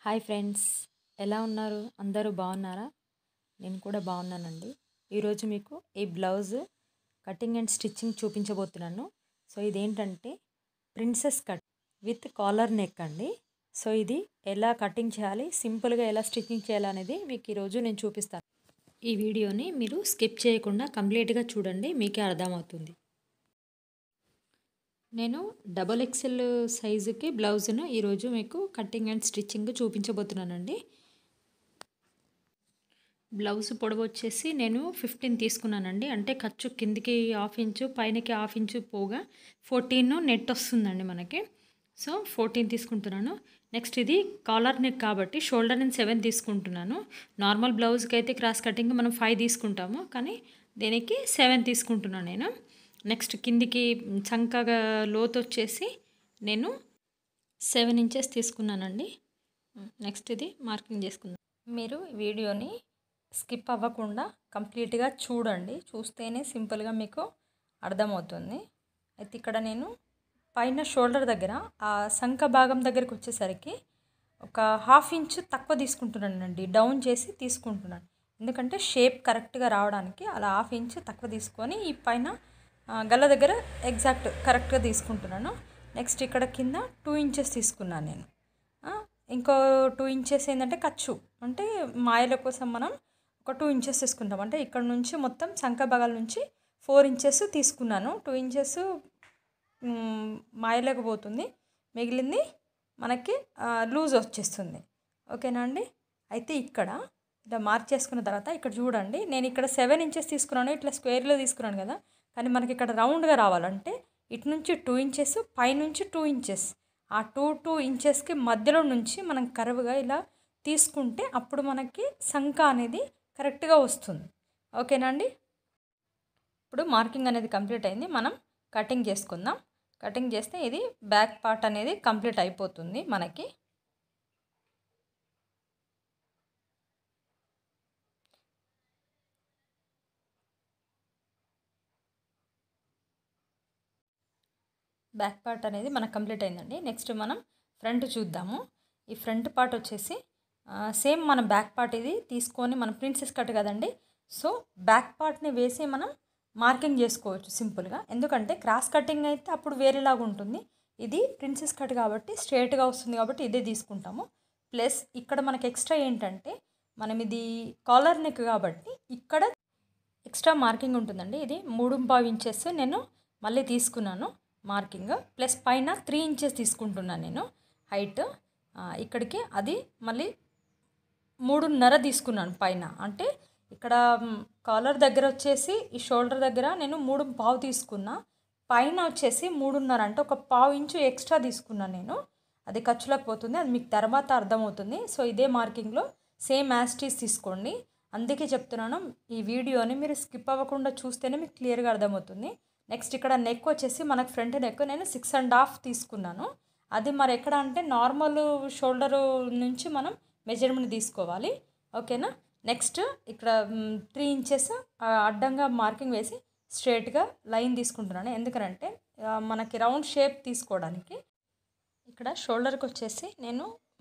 hi friends ఎలా ఉన్నారు అందరూ బాగున్నారా నేను కూడా బాగున్నానండి ఈరోజు మీకు ఈ బ్లౌజ్ కటింగ్ అండ్ స్టిచ్చింగ్ చూపించబోతున్నాను సో ఇదేంటంటే princess cut with collar neck అండి సో ఇది ఎలా కటింగ్ చేయాలి సింపుల్గా ఎలా స్టిచ్చింగ్ చేయాలి అనేది మీకు ఈరోజు నేను చూపిస్తాను ఈ వీడియోని మీరు స్కిప్ చేయకుండా కంప్లీట్గా చూడండి మీకే అర్థమవుతుంది నేను డబల్ ఎక్సెల్ సైజుకి బ్లౌజ్ను ఈరోజు మీకు కటింగ్ అండ్ స్టిచ్చింగ్ చూపించబోతున్నానండి బ్లౌజ్ పొడవు వచ్చేసి నేను ఫిఫ్టీన్ తీసుకున్నానండి అంటే ఖర్చు కిందికి హాఫ్ ఇంచు పైనకి హాఫ్ ఇంచు పోగా ఫోర్టీన్ నెట్ వస్తుందండి మనకి సో ఫోర్టీన్ తీసుకుంటున్నాను నెక్స్ట్ ఇది కాలర్ నెక్ కాబట్టి షోల్డర్ నేను సెవెన్ తీసుకుంటున్నాను నార్మల్ బ్లౌజ్కి అయితే క్రాస్ కటింగ్ మనం ఫైవ్ తీసుకుంటాము కానీ దీనికి సెవెన్ తీసుకుంటున్నాను నేను నెక్స్ట్ కిందికి చంకగా లోతు వచ్చేసి నేను సెవెన్ ఇంచెస్ తీసుకున్నానండి నెక్స్ట్ ఇది మార్కింగ్ చేసుకుందాం మీరు వీడియోని స్కిప్ అవ్వకుండా కంప్లీట్గా చూడండి చూస్తేనే సింపుల్గా మీకు అర్థమవుతుంది అయితే ఇక్కడ నేను పైన షోల్డర్ దగ్గర ఆ సంఖ భాగం దగ్గరికి వచ్చేసరికి ఒక హాఫ్ ఇంచ్ తక్కువ తీసుకుంటున్నానండి డౌన్ చేసి తీసుకుంటున్నాను ఎందుకంటే షేప్ కరెక్ట్గా రావడానికి అలా హాఫ్ ఇంచ్ తక్కువ తీసుకొని ఈ పైన గల్ల దగ్గర ఎగ్జాక్ట్ కరెక్ట్గా తీసుకుంటున్నాను నెక్స్ట్ ఇక్కడ కింద టూ ఇంచెస్ తీసుకున్నాను నేను ఇంకో టూ ఇంచెస్ ఏంటంటే ఖర్చు అంటే మాయల కోసం మనం ఒక టూ ఇంచెస్ తీసుకుంటాం అంటే ఇక్కడ నుంచి మొత్తం సంఖ భాగాల నుంచి ఫోర్ ఇంచెస్ తీసుకున్నాను టూ ఇంచెస్ మాయలేకపోతుంది మిగిలింది మనకి లూజ్ వచ్చేస్తుంది ఓకేనా అండి అయితే ఇక్కడ ఇలా మార్క్ చేసుకున్న తర్వాత ఇక్కడ చూడండి నేను ఇక్కడ సెవెన్ ఇంచెస్ తీసుకున్నాను ఇట్లా స్క్వేర్లో తీసుకున్నాను కదా కానీ మనకి ఇక్కడ రౌండ్గా రావాలంటే ఇటు నుంచి టూ ఇంచెస్ పైనుంచి టూ ఇంచెస్ ఆ టూ టూ ఇంచెస్కి మధ్యలో నుంచి మనం కరువుగా ఇలా తీసుకుంటే అప్పుడు మనకి సంఖ అనేది కరెక్ట్గా వస్తుంది ఓకేనా అండి ఇప్పుడు మార్కింగ్ అనేది కంప్లీట్ అయింది మనం కటింగ్ చేసుకుందాం కటింగ్ చేస్తే ఇది బ్యాక్ పార్ట్ అనేది కంప్లీట్ అయిపోతుంది మనకి బ్యాక్ పార్ట్ అనేది మనకు కంప్లీట్ అయిందండి నెక్స్ట్ మనం ఫ్రంట్ చూద్దాము ఈ ఫ్రంట్ పార్ట్ వచ్చేసి సేమ్ మన బ్యాక్ పార్ట్ ఇది తీసుకొని మనం ప్రిన్సెస్ కట్ కదండి సో బ్యాక్ పార్ట్ని వేసి మనం మార్కింగ్ చేసుకోవచ్చు సింపుల్గా ఎందుకంటే క్రాస్ కటింగ్ అయితే అప్పుడు వేరేలాగా ఉంటుంది ఇది ప్రిన్సెస్ కట్ కాబట్టి స్ట్రేట్గా వస్తుంది కాబట్టి ఇదే తీసుకుంటాము ప్లస్ ఇక్కడ మనకి ఎక్స్ట్రా ఏంటంటే మనం ఇది కాలర్ నెక్ కాబట్టి ఇక్కడ ఎక్స్ట్రా మార్కింగ్ ఉంటుందండి ఇది మూడు పావు ఇంచెస్ నేను మళ్ళీ తీసుకున్నాను మార్కింగ్ ప్లస్ పైన త్రీ ఇంచెస్ తీసుకుంటున్నాను నేను హైట్ ఇక్కడికి అది మళ్ళీ మూడున్నర తీసుకున్నాను పైన అంటే ఇక్కడ కాలర్ దగ్గర వచ్చేసి ఈ షోల్డర్ దగ్గర నేను మూడు పావు తీసుకున్నా పైన వచ్చేసి మూడున్నర అంటే ఒక పావు ఇంచు ఎక్స్ట్రా తీసుకున్నాను నేను అది ఖర్చులకు పోతుంది అది మీకు తర్వాత అర్థమవుతుంది సో ఇదే మార్కింగ్లో సేమ్ యాస్టీస్ తీసుకోండి అందుకే చెప్తున్నాను ఈ వీడియోని మీరు స్కిప్ అవ్వకుండా చూస్తేనే మీకు క్లియర్గా అర్థమవుతుంది నెక్స్ట్ ఇక్కడ నెక్ వచ్చేసి మనకు ఫ్రంట్ నెక్ నేను సిక్స్ అండ్ హాఫ్ తీసుకున్నాను అది మరి ఎక్కడ అంటే నార్మల్ షోల్డర్ నుంచి మనం మెజర్మెంట్ తీసుకోవాలి ఓకేనా నెక్స్ట్ ఇక్కడ త్రీ ఇంచెస్ అడ్డంగా మార్కింగ్ వేసి స్ట్రేట్గా లైన్ తీసుకుంటున్నాను ఎందుకనంటే మనకి రౌండ్ షేప్ తీసుకోవడానికి ఇక్కడ షోల్డర్కి వచ్చేసి నేను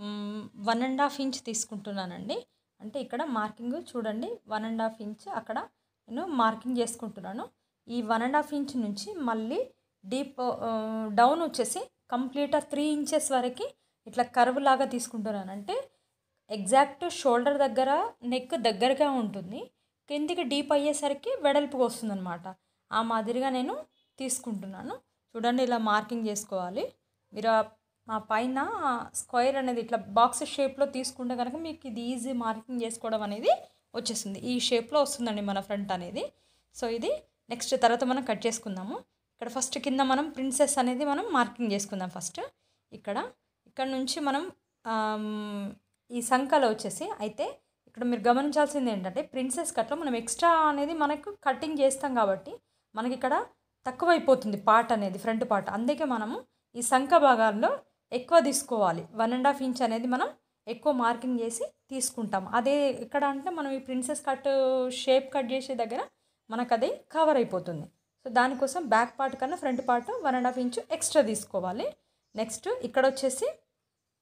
వన్ అండ్ హాఫ్ ఇంచ్ తీసుకుంటున్నానండి అంటే ఇక్కడ మార్కింగ్ చూడండి వన్ అండ్ హాఫ్ ఇంచ్ అక్కడ నేను మార్కింగ్ చేసుకుంటున్నాను ఈ వన్ అండ్ హాఫ్ ఇంచ్ నుంచి మళ్ళీ డీప్ డౌన్ వచ్చేసి కంప్లీట్గా త్రీ ఇంచెస్ వరకు ఇట్లా కర్వ్ లాగా తీసుకుంటున్నాను అంటే ఎగ్జాక్ట్ షోల్డర్ దగ్గర నెక్ దగ్గరగా ఉంటుంది కిందికి డీప్ అయ్యేసరికి వెడల్పుగా వస్తుందన్నమాట ఆ మాదిరిగా నేను తీసుకుంటున్నాను చూడండి ఇలా మార్కింగ్ చేసుకోవాలి మీరు ఆ పైన స్క్వేర్ అనేది ఇట్లా బాక్స్ షేప్లో తీసుకుంటే కనుక మీకు ఇది ఈజీ మార్కింగ్ చేసుకోవడం అనేది వచ్చేస్తుంది ఈ షేప్లో వస్తుందండి మన ఫ్రంట్ అనేది సో ఇది నెక్స్ట్ తర్వాత మనం కట్ చేసుకుందాము ఇక్కడ ఫస్ట్ కింద మనం ప్రిన్సెస్ అనేది మనం మార్కింగ్ చేసుకుందాం ఫస్ట్ ఇక్కడ ఇక్కడ నుంచి మనం ఈ సంఖలో వచ్చేసి అయితే ఇక్కడ మీరు గమనించాల్సింది ఏంటంటే ప్రిన్సెస్ కట్లో మనం ఎక్స్ట్రా అనేది మనకు కటింగ్ చేస్తాం కాబట్టి మనకి ఇక్కడ తక్కువైపోతుంది పార్ట్ అనేది ఫ్రంట్ పార్ట్ అందుకే మనము ఈ సంఖ భాగాల్లో ఎక్కువ తీసుకోవాలి వన్ అండ్ హాఫ్ ఇంచ్ అనేది మనం ఎక్కువ మార్కింగ్ చేసి తీసుకుంటాం అదే ఇక్కడ అంటే మనం ఈ ప్రిన్సెస్ కట్ షేప్ కట్ చేసే దగ్గర మనకు అది కవర్ అయిపోతుంది సో దానికోసం బ్యాక్ పార్ట్ కన్నా front part one and half inch extra తీసుకోవాలి నెక్స్ట్ ఇక్కడ వచ్చేసి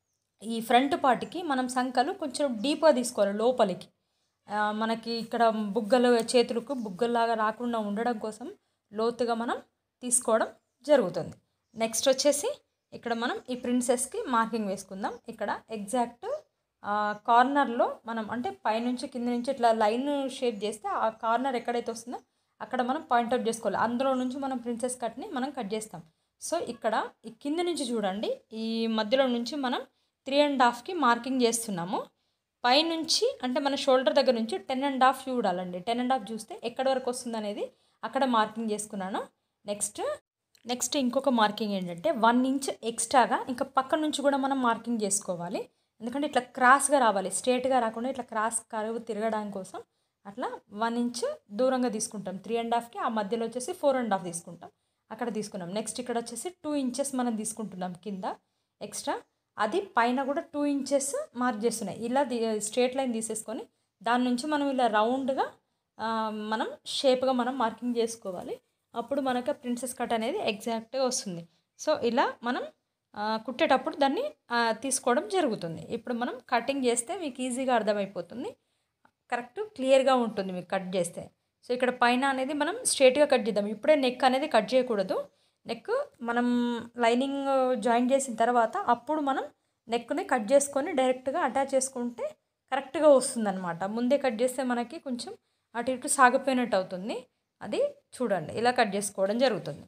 ఈ ఫ్రంట్ పార్ట్కి మనం సంకలు కొంచెం డీప్గా తీసుకోవాలి లోపలికి ఆ, మనకి ఇక్కడ బుగ్గలు చేతులకు బుగ్గల్లాగా రాకుండా ఉండడం కోసం లోతుగా మనం తీసుకోవడం జరుగుతుంది నెక్స్ట్ వచ్చేసి ఇక్కడ మనం ఈ ప్రిన్సెస్కి మార్కింగ్ వేసుకుందాం ఇక్కడ ఎగ్జాక్ట్ కార్నర్లో మనం అంటే పైనుంచి కింద నుంచి ఇట్లా లైన్ షేప్ చేస్తే ఆ కార్నర్ ఎక్కడైతే వస్తుందో అక్కడ మనం పాయింట్అవుట్ చేసుకోవాలి అందులో నుంచి మనం ప్రిన్సెస్ కట్ని మనం కట్ చేస్తాం సో ఇక్కడ ఈ కింద నుంచి చూడండి ఈ మధ్యలో నుంచి మనం త్రీ అండ్ హాఫ్కి మార్కింగ్ చేస్తున్నాము పైనుంచి అంటే మన షోల్డర్ దగ్గర నుంచి టెన్ అండ్ హాఫ్ చూడాలండి టెన్ అండ్ హాఫ్ చూస్తే ఎక్కడి వరకు వస్తుంది అనేది అక్కడ మార్కింగ్ చేసుకున్నాను నెక్స్ట్ నెక్స్ట్ ఇంకొక మార్కింగ్ ఏంటంటే వన్ ఇంచ్ ఎక్స్ట్రాగా ఇంకా పక్క నుంచి కూడా మనం మార్కింగ్ చేసుకోవాలి ఎందుకంటే ఇట్లా క్రాస్గా రావాలి స్ట్రేట్గా రాకుండా ఇట్లా క్రాస్ కరువు తిరగడానికి కోసం అట్లా వన్ ఇంచ్ దూరంగా తీసుకుంటాం త్రీ అండ్ హాఫ్కి ఆ మధ్యలో వచ్చేసి ఫోర్ అండ్ హాఫ్ తీసుకుంటాం అక్కడ తీసుకున్నాం నెక్స్ట్ ఇక్కడ వచ్చేసి టూ ఇంచెస్ మనం తీసుకుంటున్నాం కింద ఎక్స్ట్రా అది పైన కూడా టూ ఇంచెస్ మార్క్ చేస్తున్నాయి ఇలా స్ట్రేట్ లైన్ తీసేసుకొని దాని నుంచి మనం ఇలా రౌండ్గా మనం షేప్గా మనం మార్కింగ్ చేసుకోవాలి అప్పుడు మనకు ప్రిన్సెస్ కట్ అనేది ఎగ్జాక్ట్గా వస్తుంది సో ఇలా మనం ఆ, కుట్టేటప్పుడు దాన్ని ఆ, తీసుకోవడం జరుగుతుంది ఇప్పుడు మనం కటింగ్ చేస్తే మీకు ఈజీగా అర్థమైపోతుంది కరెక్ట్ క్లియర్గా ఉంటుంది మీకు కట్ చేస్తే సో ఇక్కడ పైన అనేది మనం స్ట్రేట్గా కట్ చేద్దాం ఇప్పుడే నెక్ అనేది కట్ చేయకూడదు నెక్ మనం లైనింగ్ జాయిన్ చేసిన తర్వాత అప్పుడు మనం నెక్ని కట్ చేసుకొని డైరెక్ట్గా అటాచ్ చేసుకుంటే కరెక్ట్గా వస్తుందన్నమాట ముందే కట్ చేస్తే మనకి కొంచెం అటు ఇటు సాగిపోయినట్టు అవుతుంది అది చూడండి ఇలా కట్ చేసుకోవడం జరుగుతుంది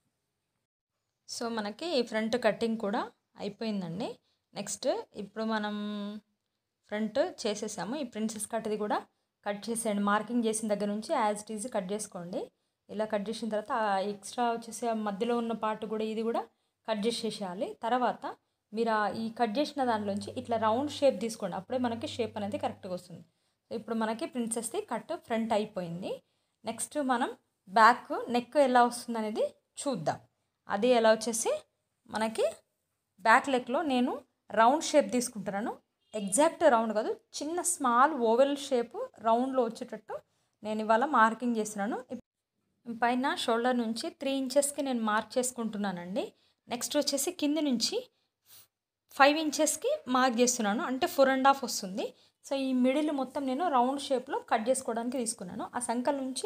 సో మనకి ఈ ఫ్రంట్ కటింగ్ కూడా అయిపోయిందండి నెక్స్ట్ ఇప్పుడు మనం ఫ్రంట్ చేసేసాము ఈ ప్రిన్సెస్ కట్ది కూడా కట్ చేసేయండి మార్కింగ్ చేసిన దగ్గర నుంచి యాజ్ ఇట్ ఈజ్ కట్ చేసుకోండి ఇలా కట్ చేసిన తర్వాత ఆ ఎక్స్ట్రా వచ్చేసి ఆ మధ్యలో ఉన్న పార్ట్ కూడా ఇది కూడా కట్ చేసేసేయాలి తర్వాత మీరు ఆ ఈ కట్ చేసిన దాంట్లోంచి ఇట్లా రౌండ్ షేప్ తీసుకోండి అప్పుడే మనకి షేప్ అనేది కరెక్ట్గా వస్తుంది సో ఇప్పుడు మనకి ప్రిన్సెస్ది కట్ ఫ్రంట్ అయిపోయింది నెక్స్ట్ మనం బ్యాక్ నెక్ ఎలా వస్తుంది అనేది చూద్దాం అది ఎలా వచ్చేసి మనకి బ్యాక్ లెక్లో నేను రౌండ్ షేప్ తీసుకుంటున్నాను ఎగ్జాక్ట్ రౌండ్ కాదు చిన్న స్మాల్ ఓవెల్ షేప్ రౌండ్లో వచ్చేటట్టు నేను ఇవాళ మార్కింగ్ చేస్తున్నాను ఇప్- పైన షోల్డర్ నుంచి త్రీ ఇంచెస్కి నేను మార్క్ చేసుకుంటున్నానండి నెక్స్ట్ వచ్చేసి కింది నుంచి ఫైవ్ ఇంచెస్కి మార్క్ చేస్తున్నాను అంటే ఫోర్ అండ్ హాఫ్ వస్తుంది సో ఈ మిడిల్ మొత్తం నేను రౌండ్ షేప్లో కట్ చేసుకోవడానికి తీసుకున్నాను ఆ సంకల్ నుంచి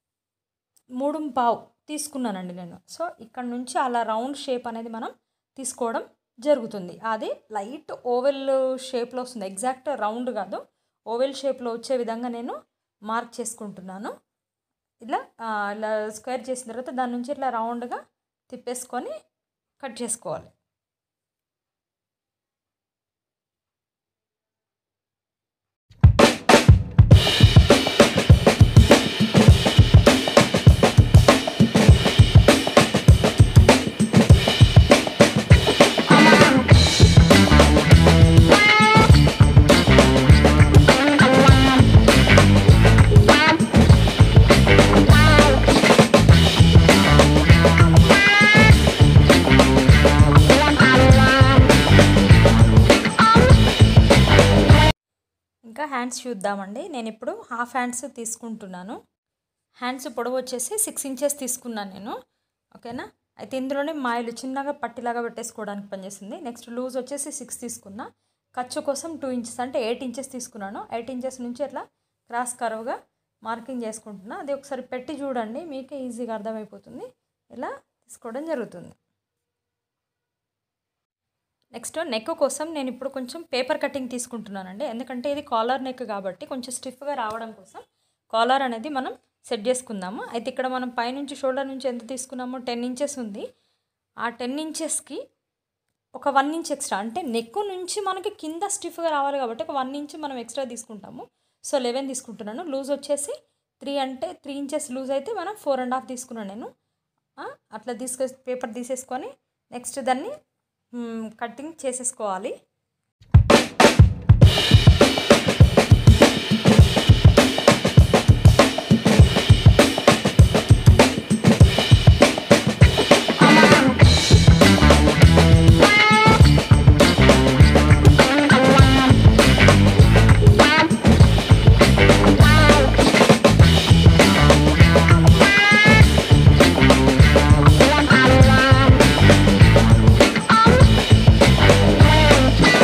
మూడు పావు తీసుకున్నానండి నేను సో ఇక్కడ నుంచి అలా రౌండ్ షేప్ అనేది మనం తీసుకోవడం జరుగుతుంది అది లైట్ ఓవెల్ షేప్లో వస్తుంది ఎగ్జాక్ట్ రౌండ్ కాదు ఓవెల్ షేప్లో వచ్చే విధంగా నేను మార్క్ చేసుకుంటున్నాను ఇలా ఆ, ఇలా స్క్వేర్ చేసిన తర్వాత దాని నుంచి ఇట్లా రౌండ్గా తిప్పేసుకొని కట్ చేసుకోవాలి ఇంకా హ్యాండ్స్ చూద్దామండి నేను ఇప్పుడు హాఫ్ హ్యాండ్స్ తీసుకుంటున్నాను హ్యాండ్స్ పొడవు వచ్చేసి సిక్స్ ఇంచెస్ తీసుకున్నాను నేను ఓకేనా అయితే ఇందులోనే మాయలు చిన్నగా పట్టిలాగా పెట్టేసుకోవడానికి పనిచేస్తుంది నెక్స్ట్ లూజ్ వచ్చేసి సిక్స్ తీసుకున్నా ఖర్చు కోసం టూ ఇంచెస్ అంటే ఎయిట్ ఇంచెస్ తీసుకున్నాను ఎయిట్ ఇంచెస్ నుంచి అట్లా క్రాస్ కర్వ్గా మార్కింగ్ చేసుకుంటున్నా అది ఒకసారి పెట్టి చూడండి మీకే ఈజీగా అర్థమైపోతుంది ఇలా తీసుకోవడం జరుగుతుంది నెక్స్ట్ నెక్ కోసం నేను ఇప్పుడు కొంచెం పేపర్ కటింగ్ తీసుకుంటున్నానండి ఎందుకంటే ఇది కాలర్ నెక్ కాబట్టి కొంచెం స్టిఫ్గా రావడం కోసం కాలర్ అనేది మనం సెట్ చేసుకుందాము అయితే ఇక్కడ మనం పైనుంచి షోల్డర్ నుంచి ఎంత తీసుకున్నామో టెన్ ఇంచెస్ ఉంది ఆ టెన్ ఇంచెస్కి ఒక వన్ ఇంచ్ ఎక్స్ట్రా అంటే నెక్ నుంచి మనకి కింద స్టిఫ్గా రావాలి కాబట్టి ఒక వన్ ఇంచ్ మనం ఎక్స్ట్రా తీసుకుంటాము సో లెవెన్ తీసుకుంటున్నాను లూజ్ వచ్చేసి త్రీ అంటే త్రీ ఇంచెస్ లూజ్ అయితే మనం ఫోర్ అండ్ హాఫ్ తీసుకున్నాను నేను ఆ, అట్లా తీసుకొ పేపర్ తీసేసుకొని నెక్స్ట్ దాన్ని మ్, కటింగ్ చేసేసుకోవాలి Thank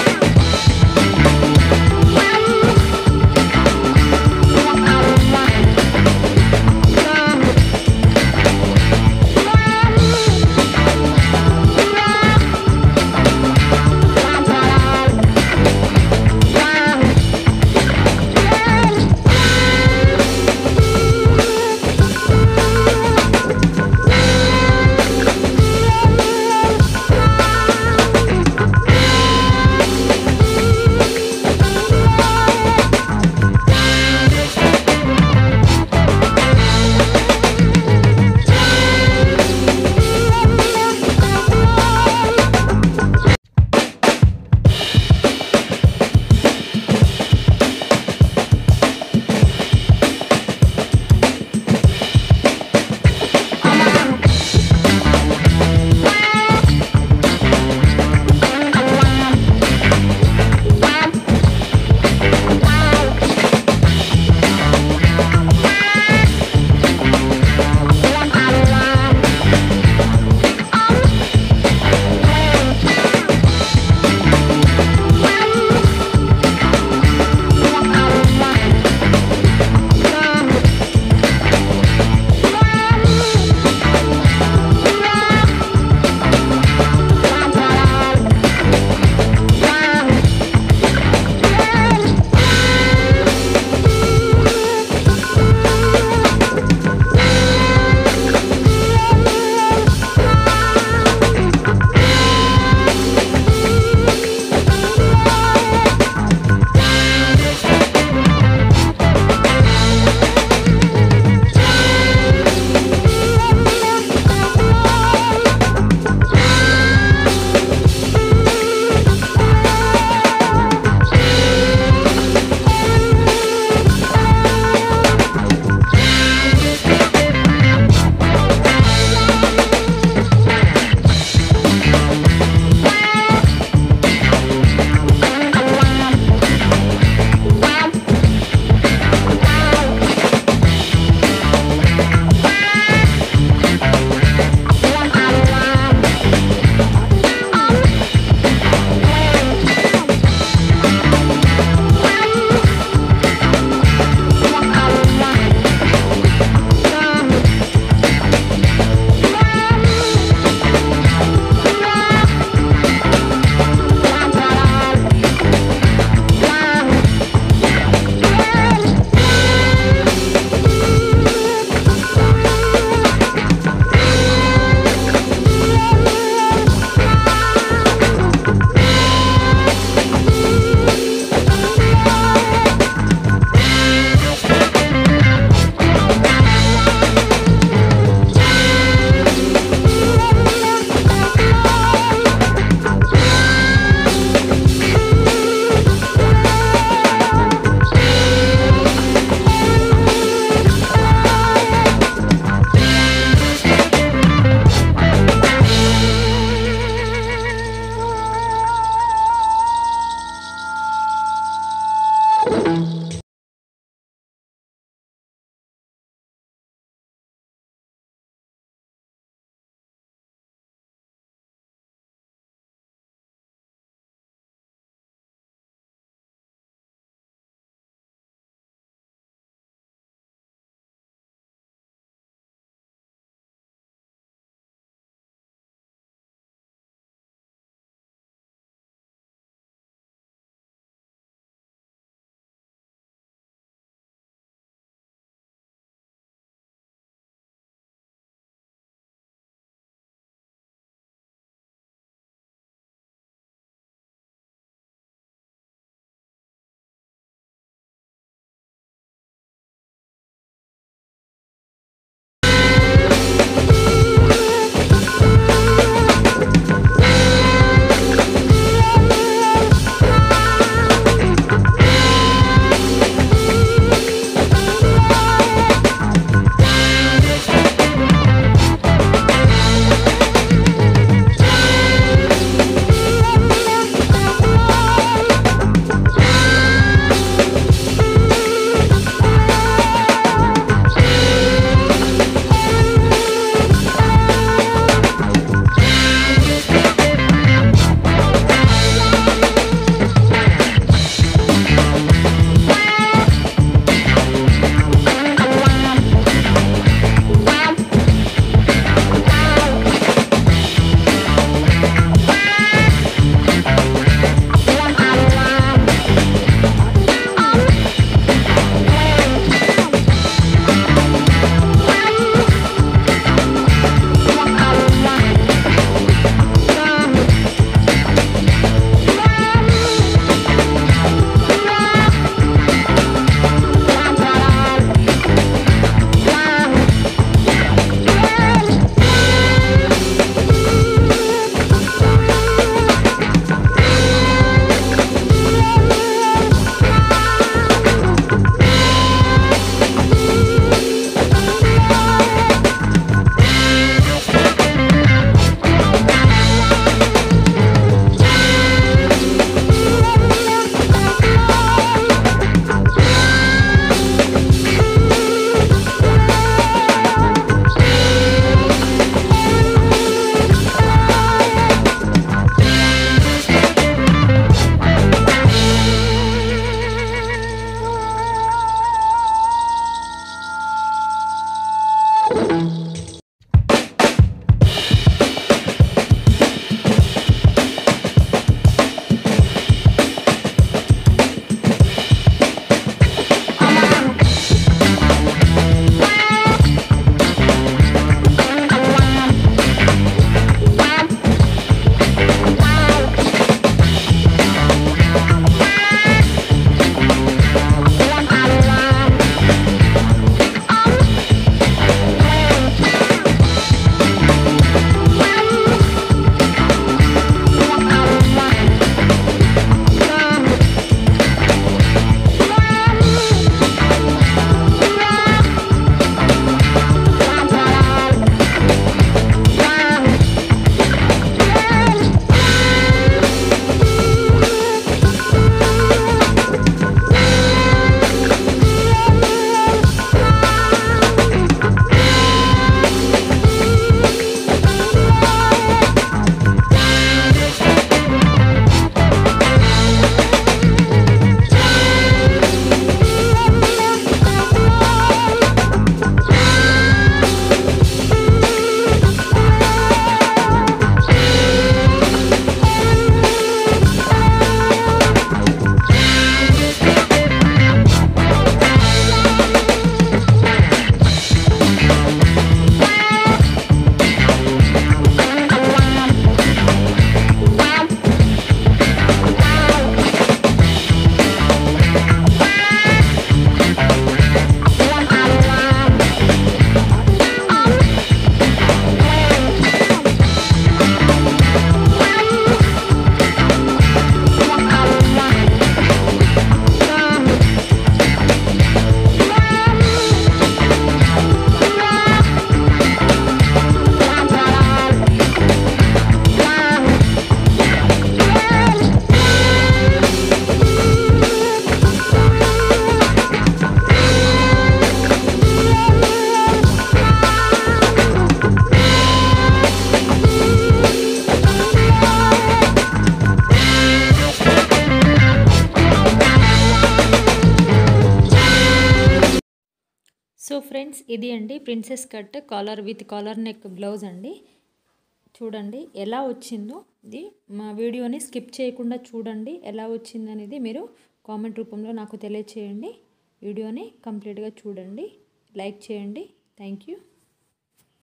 సో ఫ్రెండ్స్ ఇది అండి princess cut collar with collar neck blouse అండి చూడండి ఎలా వచ్చిందో ఇది మా వీడియోని స్కిప్ చేయకుండా చూడండి ఎలా వచ్చిందనేది మీరు కామెంట్ రూపంలో నాకు తెలియచేయండి వీడియోని కంప్లీట్గా చూడండి లైక్ చేయండి థ్యాంక్ యూ